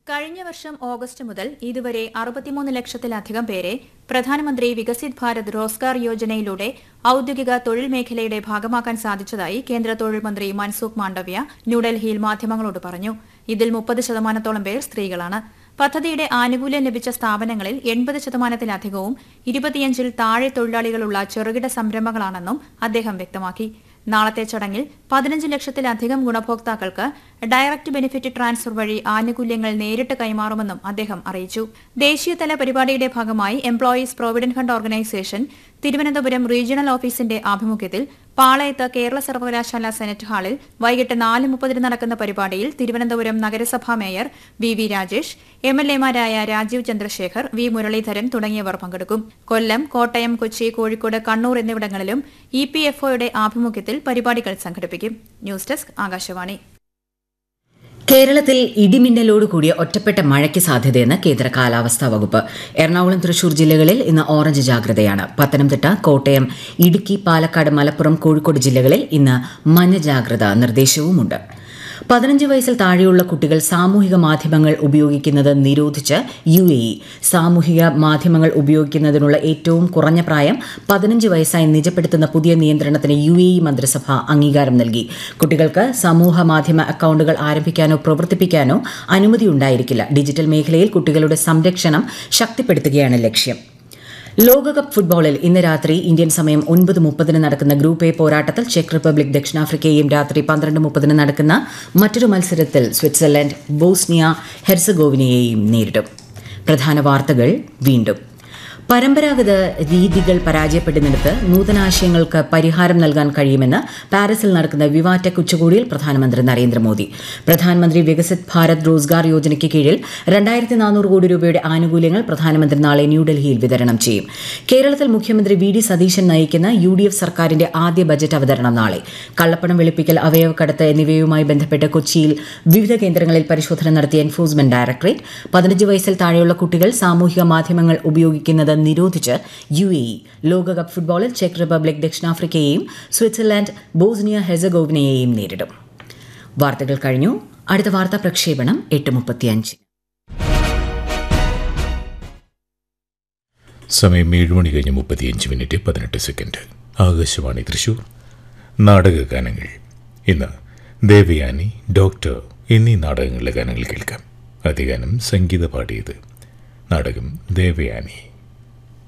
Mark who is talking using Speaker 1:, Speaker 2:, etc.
Speaker 1: കഴിഞ്ഞ വർഷം ഓഗസ്റ്റ് മുതൽ ഇതുവരെ അറുപത്തിമൂന്ന് ലക്ഷത്തിലധികം പേരെ പ്രധാനമന്ത്രി വികസിത് ഭാരത് റോസ്ഗാർ യോജനയിലൂടെ ഔദ്യോഗിക തൊഴിൽ മേഖലയുടെ ഭാഗമാക്കാൻ സാധിച്ചതായി കേന്ദ്ര തൊഴിൽ മന്ത്രി മൻസുഖ് മാണ്ഡവ്യ ന്യൂഡൽഹിയിൽ മാധ്യമങ്ങളോട് പറഞ്ഞു ഇതിൽ മുപ്പത് ശതമാനത്തോളം പേർ സ്ത്രീകളാണ് പദ്ധതിയുടെ ആനുകൂല്യം ലഭിച്ച സ്ഥാപനങ്ങളിൽ എൺപത് ശതമാനത്തിലധികവും ഇരുപത്തിയഞ്ചിൽ താഴെ തൊഴിലാളികളുള്ള ചെറുകിട സംരംഭങ്ങളാണെന്നും അദ്ദേഹം വ്യക്തമാക്കി നാളത്തെ ചടങ്ങിൽ പതിനഞ്ച് ലക്ഷത്തിലധികം ഗുണഭോക്താക്കൾക്ക് ഡയറക്ട് ബെനിഫിറ്റ് ട്രാൻസ്ഫർ വഴി ആനുകൂല്യങ്ങൾ നേരിട്ട് കൈമാറുമെന്നും അദ്ദേഹം അറിയിച്ചു ദേശീയതല പരിപാടിയുടെ ഭാഗമായി employees provident fund organisation Thiruvananthapuram regional ഓഫീസിന്റെ ആഭിമുഖ്യത്തിൽ പാളയത്ത് കേരള സർവകലാശാല സെനറ്റ് ഹാളിൽ വൈകിട്ട് നാല് മുപ്പതിന് നടക്കുന്ന പരിപാടിയിൽ തിരുവനന്തപുരം നഗരസഭാ മേയർ വി വി രാജേഷ് എം എൽ എമാരായ രാജീവ് ചന്ദ്രശേഖർ വി മുരളീധരൻ തുടങ്ങിയവർ പങ്കെടുക്കും കൊല്ലം കോട്ടയം കൊച്ചി കോഴിക്കോട് കണ്ണൂർ എന്നിവിടങ്ങളിലും ഇ പി എഫ് ഒയുടെ ആഭിമുഖ്യത്തിൽ പരിപാടികൾ സംഘടിപ്പിക്കും ന്യൂസ് ഡെസ്ക് ആകാശവാണി
Speaker 2: കേരളത്തിൽ ഇടിമിന്നലോട് കൂടിയ ഒറ്റപ്പെട്ട മഴയ്ക്ക് സാധ്യതയെന്ന് കേന്ദ്ര കാലാവസ്ഥാ വകുപ്പ് എറണാകുളം തൃശൂർ ജില്ലകളിൽ ഇന്ന് ഓറഞ്ച് ജാഗ്രതയാണ് പത്തനംതിട്ട കോട്ടയം ഇടുക്കി പാലക്കാട് മലപ്പുറം കോഴിക്കോട് ജില്ലകളിൽ ഇന്ന് മഞ്ഞ ജാഗ്രതാ നിർദ്ദേശവുമുണ്ട് പതിനഞ്ച് വയസ്സിൽ താഴെയുള്ള കുട്ടികൾ സാമൂഹിക മാധ്യമങ്ങൾ ഉപയോഗിക്കുന്നത് നിരോധിച്ച് യു എ ഇ സാമൂഹിക മാധ്യമങ്ങൾ ഉപയോഗിക്കുന്നതിനുള്ള ഏറ്റവും കുറഞ്ഞ പ്രായം പതിനഞ്ച് വയസ്സായി നിജപ്പെടുത്തുന്ന പുതിയ നിയന്ത്രണത്തിന് യു എ ഇ മന്ത്രിസഭ അംഗീകാരം നൽകി കുട്ടികൾക്ക് സമൂഹ മാധ്യമ അക്കൗണ്ടുകൾ ആരംഭിക്കാനോ പ്രവർത്തിപ്പിക്കാനോ അനുമതി ഉണ്ടായിരിക്കില്ല ഡിജിറ്റൽ മേഖലയിൽ കുട്ടികളുടെ സംരക്ഷണം ശക്തിപ്പെടുത്തുകയാണ് ലക്ഷ്യം ലോകകപ്പ് ഫുട്ബോളിൽ ഇന്ന് രാത്രി ഇന്ത്യൻ സമയം ഒൻപത് മുപ്പതിന് നടക്കുന്ന ഗ്രൂപ്പ് എ പോരാട്ടത്തിൽ ചെക്ക് റിപ്പബ്ലിക് ദക്ഷിണാഫ്രിക്കയും രാത്രി പന്ത്രണ്ട് മുപ്പതിന് നടക്കുന്ന മറ്റൊരു മത്സരത്തിൽ സ്വിറ്റ്സർലൻഡ് ബോസ്നിയ ഹെർസഗോവിനയെയും നേരിടും പ്രധാന വാർത്തകൾ വീണ്ടും പരമ്പരാഗത രീതികൾ പരാജയപ്പെടുന്നിടത്ത് നൂതനാശയങ്ങൾക്ക് പരിഹാരം നൽകാൻ കഴിയുമെന്ന് പാരീസിൽ നടക്കുന്ന വിവാറ്റെക് ഉച്ചകോടിയിൽ പ്രധാനമന്ത്രി നരേന്ദ്രമോദി പ്രധാനമന്ത്രി വികസിത് ഭാരത് റോസ്ഗാർ യോജനയ്ക്ക് കീഴിൽ രണ്ടായിരത്തി നാനൂറ് കോടി രൂപയുടെ ആനുകൂല്യങ്ങൾ പ്രധാനമന്ത്രി നാളെ ന്യൂഡൽഹിയിൽ വിതരണം ചെയ്യും കേരളത്തിൽ മുഖ്യമന്ത്രി വി ഡി സതീശൻ നയിക്കുന്ന യു ഡി എഫ് സർക്കാരിന്റെ ആദ്യ ബജറ്റ് അവതരണം നാളെ കള്ളപ്പണം വെളുപ്പിക്കൽ അവയവക്കടത്ത് എന്നിവയുമായി ബന്ധപ്പെട്ട് കൊച്ചിയിൽ വിവിധ കേന്ദ്രങ്ങളിൽ പരിശോധന നടത്തിയ എൻഫോഴ്സ്മെന്റ് ഡയറക്ടറേറ്റ് പതിനഞ്ച് വയസ്സിൽ താഴെയുള്ള കുട്ടികൾ സാമൂഹിക മാധ്യമങ്ങൾ ഉപയോഗിക്കുന്നത് നിരോധിച്ച് യു എ ഇ ലോകകപ്പ് ഫുട്ബോളിൽ ചെക്ക് റിപ്പബ്ലിക് ദക്ഷിണാഫ്രിക്കയെയും സ്വിറ്റ്സർലാൻഡ് ബോസ്നിയ ഹെസഗോവിനയെയും നേരിടും വാർത്തകൾ കഴിഞ്ഞു അടുത്ത വാർത്താ പ്രക്ഷേപണം എട്ട് മുപ്പത്തിയഞ്ച്
Speaker 3: സമയം ഏഴ് മണി കഴിഞ്ഞ് മുപ്പത്തിയഞ്ച് മിനിറ്റ് പതിനെട്ട് സെക്കൻഡ് ആകാശവാണി തൃശൂർ നാടകഗാനങ്ങൾ ഇന്ന് ദേവയാനി ഡോക്ടർ എന്നീ നാടകങ്ങളിലെ ഗാനങ്ങൾ കേൾക്കാം അധികാനം സംഗീത പാടിയത് നാടകം ദേവയാനി